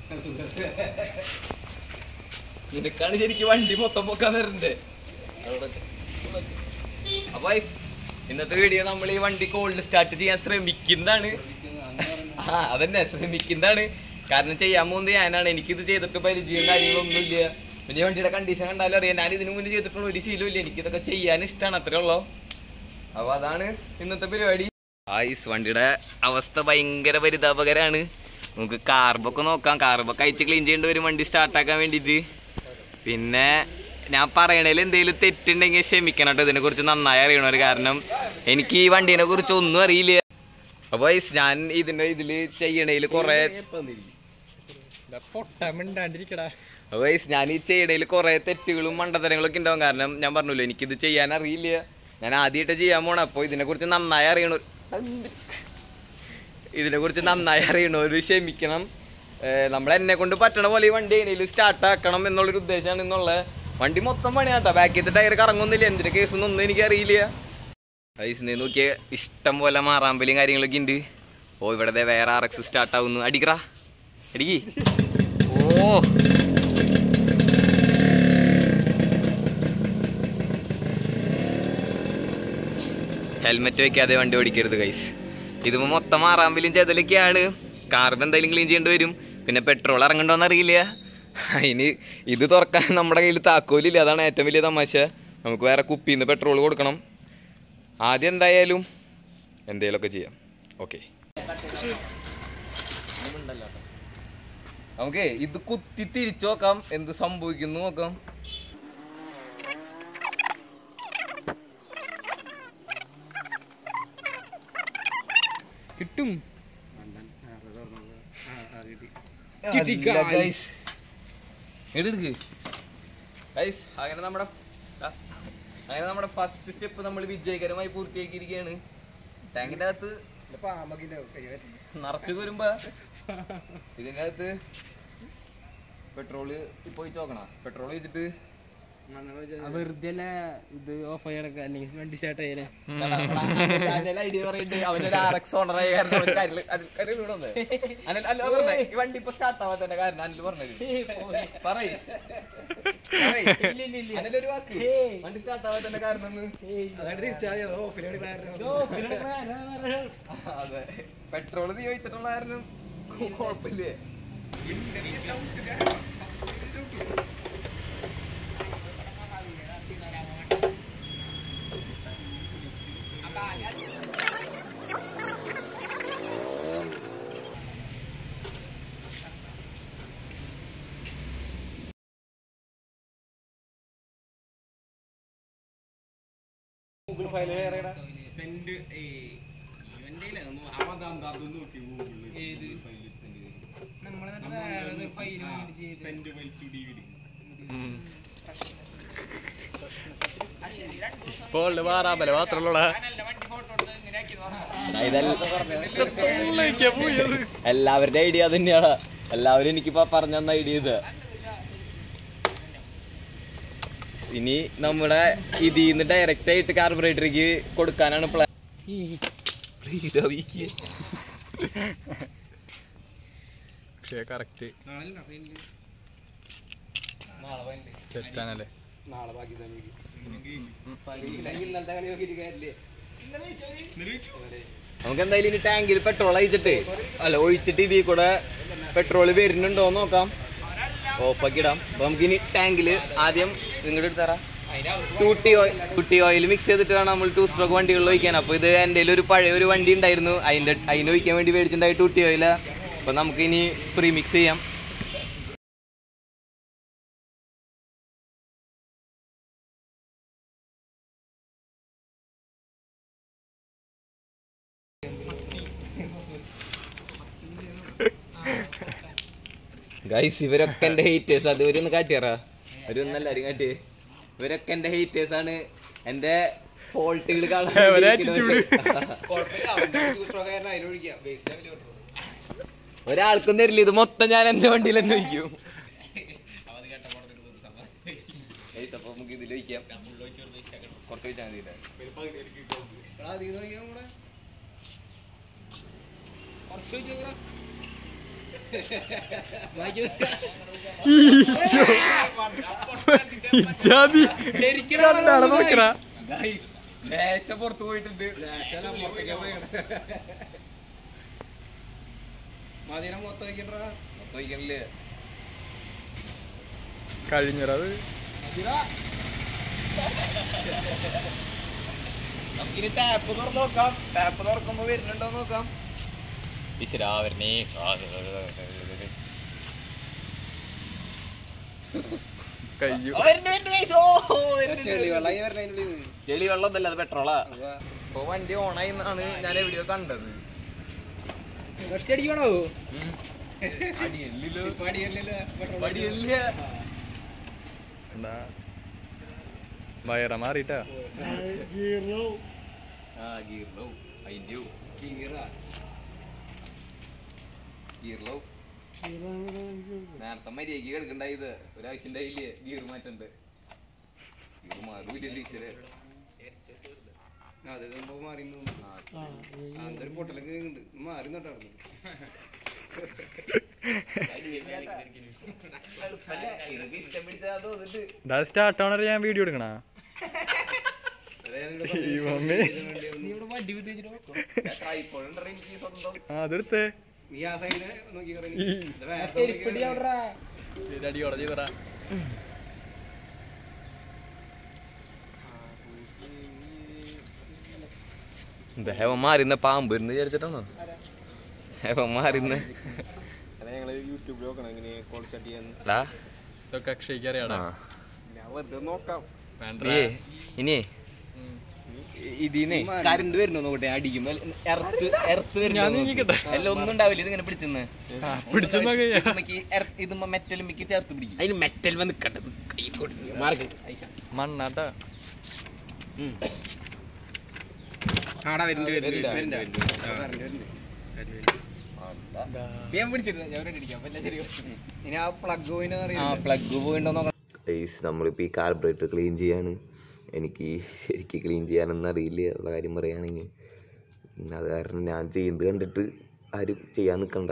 നിനക്കാണ് ശരിക്കും വണ്ടി മൊത്തം പൊക്കാൻ തരണ്ടേ അപ്പൊ guys, ഇന്നത്തെ വീഡിയോ നമ്മൾ ഈ വണ്ടി കോളിൽ സ്റ്റാർട്ട് ചെയ്യാൻ ശ്രമിക്കുന്നതാണ് ആ അതന്നെ ശ്രമിക്കുന്നതാണ് കാരണം ചെയ്യാൻ പോകുന്നത് ഞാനാണ് എനിക്കിത് ചെയ്തിട്ട് പരിചയം കാര്യങ്ങളൊന്നും ഇല്ല പിന്നെ ഈ വണ്ടിയുടെ കണ്ടീഷൻ കണ്ടാലും അറിയാം ഞാൻ ഇതിനു മുന്നേ ചെയ്തിട്ടുള്ള ഒരു ശീലമില്ല എനിക്കിതൊക്കെ ചെയ്യാൻ ഇഷ്ടമാണ് അത്രേ ഉള്ളൂ അപ്പൊ അതാണ് ഇന്നത്തെ പരിപാടി ആയിസ് വണ്ടിയുടെ അവസ്ഥ ഭയങ്കര പരിതാപകരാണ് നമുക്ക് കാർബൊക്കെ നോക്കാം കാർബൊക്കെ അയച്ച് ക്ലീൻ ചെയ്യേണ്ടി വരും വണ്ടി സ്റ്റാർട്ടാക്കാൻ വേണ്ടിയിട്ട് പിന്നെ ഞാൻ പറയണതിൽ എന്തെങ്കിലും തെറ്റുണ്ടെങ്കിൽ ക്ഷമിക്കണം കേട്ടോ ഇതിനെ കുറിച്ച് നന്നായി അറിയണവർ കാരണം എനിക്ക് ഈ വണ്ടീനെ കുറിച്ച് ഒന്നും അറിയില്ല അപ്പൊ guys, ഞാൻ ഇതിന്റെ ഇതില് ചെയ്യണേൽ കുറെ പൊട്ടമിണ്ടാണ്ടിരിക്കടാ അപ്പൊ guys, ഞാൻ ഈ ചെയ്യണേൽ കുറെ തെറ്റുകളും മണ്ടത്തരങ്ങളൊക്കെ ഉണ്ടാവും കാരണം ഞാൻ പറഞ്ഞല്ലോ എനിക്കിത് ചെയ്യാൻ അറിയില്ല ഞാൻ ആദ്യമായിട്ട് ചെയ്യാൻ പോണ അപ്പോൾ ഇതിനെ കുറിച്ച് നന്നായി അറിയണ ഇതിനെ കുറിച്ച് നന്നായി അറിയണവര് ക്ഷമിക്കണം ഏർ നമ്മൾ എന്നെ കൊണ്ട് പറ്റണ പോലെ ഈ വണ്ടി എങ്ങനെയും സ്റ്റാർട്ട് ആക്കണം എന്നുള്ളൊരു ഉദ്ദേശമാണ് എന്നുള്ള വണ്ടി മൊത്തം പണിയാട്ടോ ബാക്കിയത്തെ ടയർ കറങ്ങുന്നില്ല എന്തിന്റെ കേസൊന്നും എനിക്ക് അറിയില്ല ഐസ് നീ നോക്കിയ ഇഷ്ടം പോലെ മാറാമ്പലിയും കാര്യങ്ങളൊക്കെ ഉണ്ട് ഓ ഇവിടെ ദേ വേറെ ആർ എക്സ് സ്റ്റാർട്ട് ആവുന്നു അടിക്കറാ അടിക്ക് ഓ ഹെൽമെറ്റ് വെക്കാതെ വണ്ടി ഓടിക്കരുത് ഗൈസ് ഇതിപ്പോ മൊത്തം മാറാമ്പലും ചെതലൊക്കെയാണ് കാർബ് എന്തായാലും ക്ലീൻ ചെയ്യേണ്ടി വരും പിന്നെ പെട്രോൾ ഇറങ്ങണ്ടോന്ന് അറിയില്ല അതിന് ഇത് തുറക്കാൻ നമ്മുടെ കയ്യിൽ താക്കോലില്ല അതാണ് ഏറ്റവും വലിയ തമാശ നമുക്ക് വേറെ കുപ്പിയിൽ നിന്ന് പെട്രോൾ കൊടുക്കണം ആദ്യം എന്തായാലും എന്തേലൊക്കെ ചെയ്യാം ഓക്കെ നമുക്ക് ഇത് കുത്തി തിരിച്ചു നോക്കാം എന്ത് സംഭവിക്കുന്നു നോക്കാം കിട്ടും അല്ല guys. എടുക്ക് ഗൈസ് അങ്ങനെ നമ്മുടെ ആ, അങ്ങനെ നമ്മുടെ ഫസ്റ്റ് സ്റ്റെപ്പ് നമ്മൾ വിജയകരമായി പൂർത്തിയാക്കിയിരിക്കുകയാണ് ടാങ്കിന്റെ അകത്ത് നിറച്ച് വരുമ്പോ ഇതിന്റെ അകത്ത് പെട്രോള് ഇപ്പൊ ഒഴിച്ച് നോക്കണ പെട്രോൾ ഒഴിച്ചിട്ട് വെറുതെ അല്ല ഇത് ഓഫ് ആയി കിടക്കുക അല്ലെങ്കിൽ വണ്ടി സ്റ്റാർട്ട് ചെയ്യാനേ ഐഡിയ പറയുന്നുണ്ട് അവനൊരു ആർ എക്സ് ഓണറായ കാരണം അവന് കാര്യങ്ങള് അനിൽ- കാര്യങ്ങള് ഇവിടെ വന്നേ. അനിൽ അല്ല പറഞ്ഞേ ഈ വണ്ടി ഇപ്പൊ സ്റ്റാർട്ട് ആവാത്തതിന്റെ കാരണം അനിൽ പറഞ്ഞത് പറയ് പറയ്. അനിലൊരു വാക്ക് വണ്ടി സ്റ്റാർട്ട് ആവാത്തതിന്റെ കാരണം ഒന്ന് അതായത് തിരിച്ചാൽ ഓഫിനോട് അതെ പെട്രോൾ നീ ഒഴിച്ചിട്ടുള്ള കാരണം കു- കുഴപ്പമില്ലേ ഇപ്പോൾ മാറാമല്ലേ മാത്രമുള്ള എല്ലാവരുടെ ഐഡിയ തന്നെയാണ് എല്ലാവരും എനിക്കിപ്പോ പറഞ്ഞു തന്ന ഐഡിയ ഇത് ഇനി നമ്മുടെ ഇതിന്ന് ഡയറക്റ്റ് ആയിട്ട് കാർബറേറ്ററിക്ക് കൊടുക്കാനാണ് പ്ലാൻ പക്ഷേ കറക്റ്റ് സെറ്റാണല്ലേ നമുക്ക് എന്തായാലും ഇനി ടാങ്കിൽ പെട്രോൾ ഒഴിച്ചിട്ട് അല്ല ഒഴിച്ചിട്ട് ഇതിൽ കൂടെ പെട്രോൾ വരുന്നുണ്ടോ എന്ന് നോക്കാം ഓഫാക്കി ഇടാം അപ്പൊ നമുക്ക് ഇനി ടാങ്കിൽ ആദ്യം ഇങ്ങോട്ട് എടുത്തറാ two T oil two T oil mix ചെയ്തിട്ട് വേണം നമ്മൾ ടൂ സ്ട്രോക്ക് വണ്ടികളിൽ ഒഴിക്കാൻ അപ്പോൾ ഇത് എൻ്റെ ഒരു പഴയ ഒരു വണ്ടി ഉണ്ടായിരുന്നു അതിൻ്റെ അതിന് ഒഴിക്കാൻ വേണ്ടി മേടിച്ചിട്ടുണ്ടായി ടൂട്ടി ഓയില അപ്പോൾ നമുക്ക് ഇനി പ്രീ മിക്സ് ചെയ്യാം ഗൈസ് ഇവരൊക്കെ എന്റെ ഹേറ്റേഴ്സ് അത് ഇവരൊന്ന് കാട്ടിയറാ അവരൊന്നും എല്ലാരും കാട്ടി ഇവരൊക്കെ എന്റെ ഹേറ്റേഴ്സ് ആണ് എന്റെ ഫോൾട്ടുകൾ ഒരാൾക്കും തരില്ല ഇത് മൊത്തം ഞാൻ എന്റെ വണ്ടിയിൽ തന്നെ ഒഴിക്കും Guys, അപ്പൊ നമുക്ക് ഇതിൽ ഒഴിക്കാം കുറച്ച് ഒഴിച്ചാൽ മതി ഈശോ ഇജാതി കണ്ടാണ് നോക്കറാ ലേശ പുറത്തു പോയിട്ടുണ്ട് മദീന മൊത്തം വയ്ക്കണ്ടാ മൊത്തം ഒഴിക്കണില്ലേ കഴിഞ്ഞത് നമുക്കിനി ടാപ്പ് തുറന്ന് നോക്കാം ടാപ്പ് തുറക്കുമ്പോ വരുന്നുണ്ടോ നോക്കാം ഈശ്വരാ വരണേ കഴിഞ്ഞു ചെളി വെള്ളം ഈ വരണ അതിനുള്ളിൽ നിന്ന്. ചെളി വെള്ളം ഒന്നല്ല അത് പെട്രോളാ ഉവ്വ. ഇപ്പൊ വണ്ടി ഓണായി എന്നാണ് ഞാൻ എവിടെയോ കണ്ടത് അടിക്കണോ ഉം. അടിയല്ലില്ലോ. പടിയല്ലല്ലോ, പെട്രോൾ അടിയല്ല. വയറ മാറിട്ടാ ആ ഗീർ ലോ അതിന്റെ കീറാ. ഗീർ ലോ നേരത്തെ മര്യാദക്ക് കിടക്കണ്ടായത് ഒരാവശ്യം ഉണ്ടായില്ലേ ഗീർ മാറ്റണ്ട് ഗീർ മാറൂല്ലല്ലോ ഈശ്വര ആ, അത് ഇതുമ്പോ മാറി എന്ന് തോന്നുന്നു. ആ, എന്തൊരു പൊട്ടലൊക്കെ ഉണ്ട് മാറി നട്ടായിരുന്നു ഇതൊക്കെ ഇഷ്ടം പിടിച്ചാ തോന്നിട്ട് ഇതാ സ്റ്റാർട്ട് ആവണ ഞാൻ വീഡിയോ എടുക്കണ ഈ മമ്മി നീ ഇവിടെ വണ്ടി കുത്തി വെച്ചിട്ടോ ട്രൈപ്പോഡ് ഉണ്ടോ എനിക്ക് സ്വന്തം ആ അതെടുത്തേ നീ ആ സൈഡിനെ നോക്കി ഈ. ചെരുപ്പിടി അവിടെ അടിയോടെ ചെയ്തറാ ഹേവൻ മാറിന്ന പാമ്പ് എന്ന് വിചാരിച്ചിട്ടാണോ ഹേവൻ മാറിന്ന ഞങ്ങള് യൂട്യൂബിൽ നോക്കണം എങ്ങനെ കോൾ സ്റ്റാർട്ട് ചെയ്യാൻ ഇതൊക്കെ അക്ഷയ്ക്ക് അറിയാടാ ഞാൻ വെറുതെ നോക്കാം വേണ്ട ഇനി ഇതിന്ന് കരണ്ട് വരുന്നു നോക്കട്ടെ അടിക്കുമ്പോ എർത്ത് എർത്ത് ഞാൻ വരുന്നു നീങ്ങിക്കട്ടെ. എല്ലാം ഒന്നും ഉണ്ടാവില്ല ഇതിങ്ങനെ പിടിച്ചെന്ന് പിടിച്ചു നോക്കിയാ ഇത് മെറ്റൽ മിക്ക് ചേർത്ത് പിടിക്കും അതിന് മെറ്റൽ വന്ന് നിക്കട്ടത് കൈ കൊടുത്ത് മാർക്ക് മണ്ണാട്ടാ ആടാ വരുന്നുണ്ട് വരുന്നുണ്ട്, വരുന്നുണ്ട് ഞാൻ പിടിച്ചിരുന്നു ഞാൻ ഒരെണ്ണം അടിക്കാം അപ്പൊ എല്ലാം ശരി ഇനി ആ പ്ലഗ് പോയിന്ന് ആ അറിയാം പ്ലഗ് പോയിണ്ടോ നോക്കാം നമ്മളിപ്പോൾ ഈ കാർബറേറ്റർ ക്ലീൻ ചെയ്യാണ് എനിക്ക് ശരിക്ക് ക്ലീൻ ചെയ്യാനൊന്നും അറിയില്ല ഉള്ള കാര്യം പറയുകയാണെങ്കിൽ അത് കാരണം ഞാൻ ചെയ്യുന്നത് കണ്ടിട്ട് ആരും ചെയ്യാൻ നിൽക്കണ്ട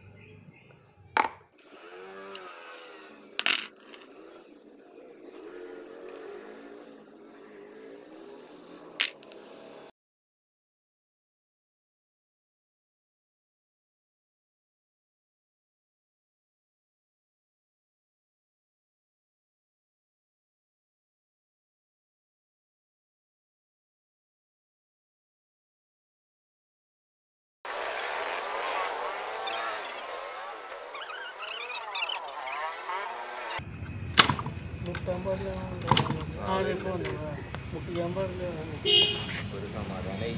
ഒരു സമാധാനമായി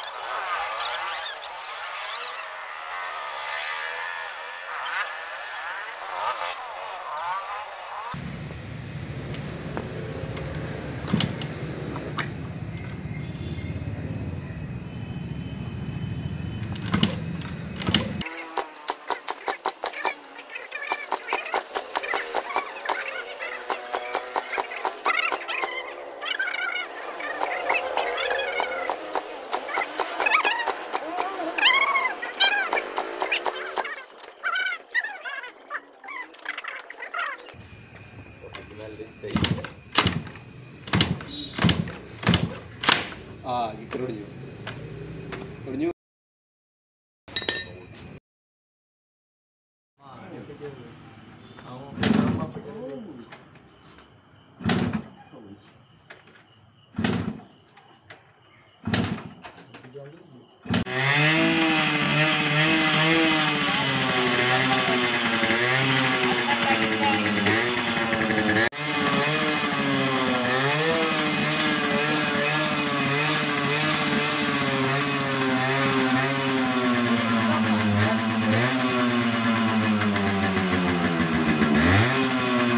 ആ ഇത്ര ഒടിഞ്ഞു ഒടിഞ്ഞു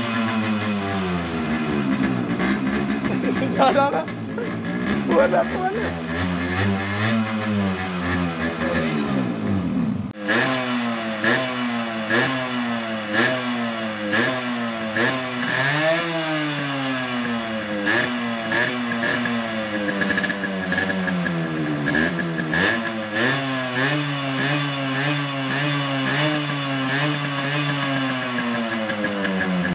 പോലെ പോലെ